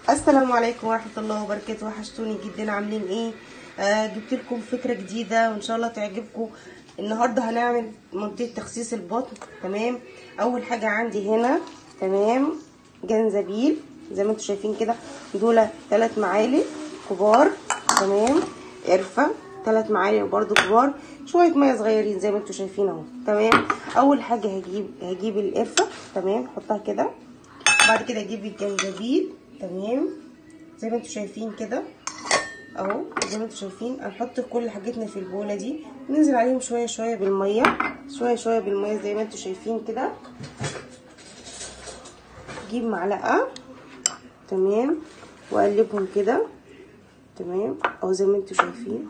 السلام عليكم ورحمة الله وبركاته وحشتوني جدا عاملين ايه آه جبت لكم فكرة جديدة وان شاء الله تعجبكم النهاردة هنعمل منطقة تخسيس البطن تمام اول حاجة عندي هنا تمام جنزبيل زي ما انتم شايفين كده دول ثلاث معالق كبار تمام قرفة ثلاث معالق برضو كبار شوية مية صغيرين زي ما انتم شايفين اهو تمام اول حاجة هجيب هجيب القرفة تمام حطها كده بعد كده اجيب الجنزبيل تمام زي ما انتم شايفين كده اهو زي ما انتم شايفين هنحط كل حاجتنا في البوله دي ننزل عليهم شويه شويه بالميه شويه شويه بالميه زي ما انتم شايفين كده اجيب معلقه تمام واقلبهم كده تمام اهو زي ما انتم شايفين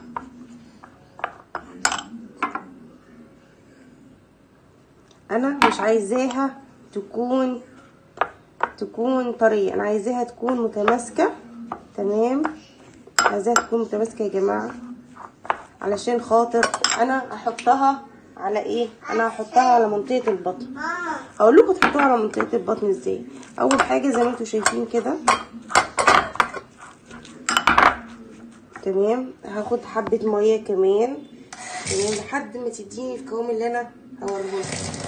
انا مش عايزاها تكون تكون طريه انا عايزاها تكون متماسكه تمام عايزاها تكون متماسكه يا جماعه علشان خاطر انا احطها على ايه انا هحطها على منطقه البطن اقول لكم تحطوها على منطقه البطن ازاي اول حاجه زي ما انتم شايفين كده تمام هاخد حبه ميه كمان تمام لحد ما تديني القوام اللي انا هوريه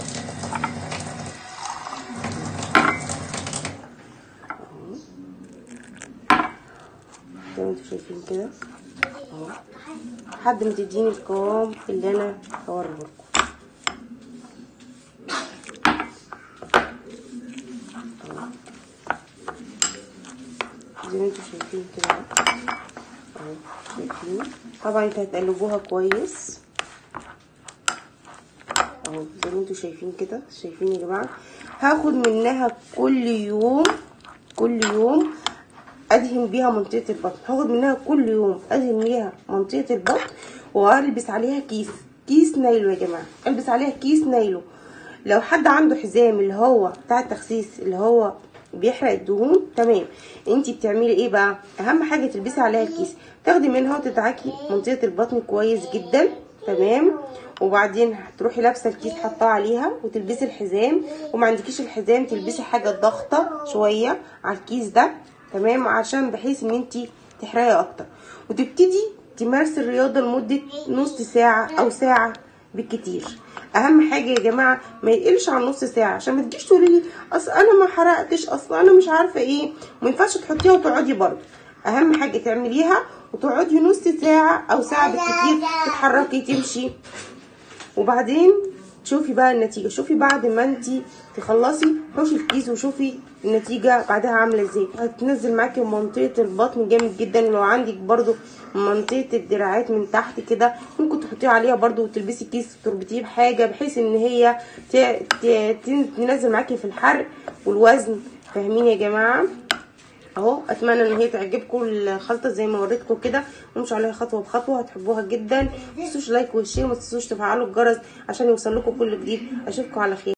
زي ما انتم شايفين كده اهو لحد ما تديني القوام اللي انا هوريه لكم زي ما انتم شايفين كده اهو شايفين طبعا انتوا هتقلبوها كويس اهو زي ما انتم شايفين كده شايفين يا جماعه هاخد منها كل يوم كل يوم ادهن بيها منطقه البطن هاخد منها كل يوم ادهن بيها منطقه البطن والبس عليها كيس كيس نايلو يا جماعه البس عليها كيس نايلو لو حد عنده حزام اللي هو بتاع التخسيس اللي هو بيحرق الدهون تمام انتي بتعملي ايه بقى اهم حاجه تلبسي عليها الكيس تاخدي منها وتدعكي منطقه البطن كويس جدا تمام وبعدين هتروحي لابسه الكيس حطاه عليها وتلبسي الحزام وما عندكيش الحزام تلبسي حاجه ضغطه شويه على الكيس ده تمام عشان بحيث ان انت تحرقي اكتر وتبتدي تمارسي الرياضه لمده نص ساعه او ساعه بالكتير اهم حاجه يا جماعه ما يقلش عن نص ساعه عشان ما تجيش تقولي لي اصل انا ما حرقتش اصل انا مش عارفه ايه ما ينفعش تحطيها وتقعدي برضه اهم حاجه تعمليها وتقعدي نص ساعه او ساعه بالكتير تتحركي تمشي وبعدين شوفي بقى النتيجه شوفي بعد ما انت تخلصي حوشي الكيس وشوفي النتيجه بعدها عامله ازاي هتنزل معاكي منطقه البطن جامد جدا ولو عندك برضو منطقه الدراعات من تحت كده ممكن تحطيها عليها برضو وتلبسي كيس تربطيه بحاجه بحيث ان هي تنزل معاكي في الحرق والوزن فاهمين يا جماعه اهو اتمنى ان هي تعجبكم الخلطه زي ما وريتكم كده وامشوا عليها خطوه بخطوه هتحبوها جدا ما تنسوش لايك وشير وما تنسوش تفعلوا الجرس عشان يوصل لكم كل جديد اشوفكم على خير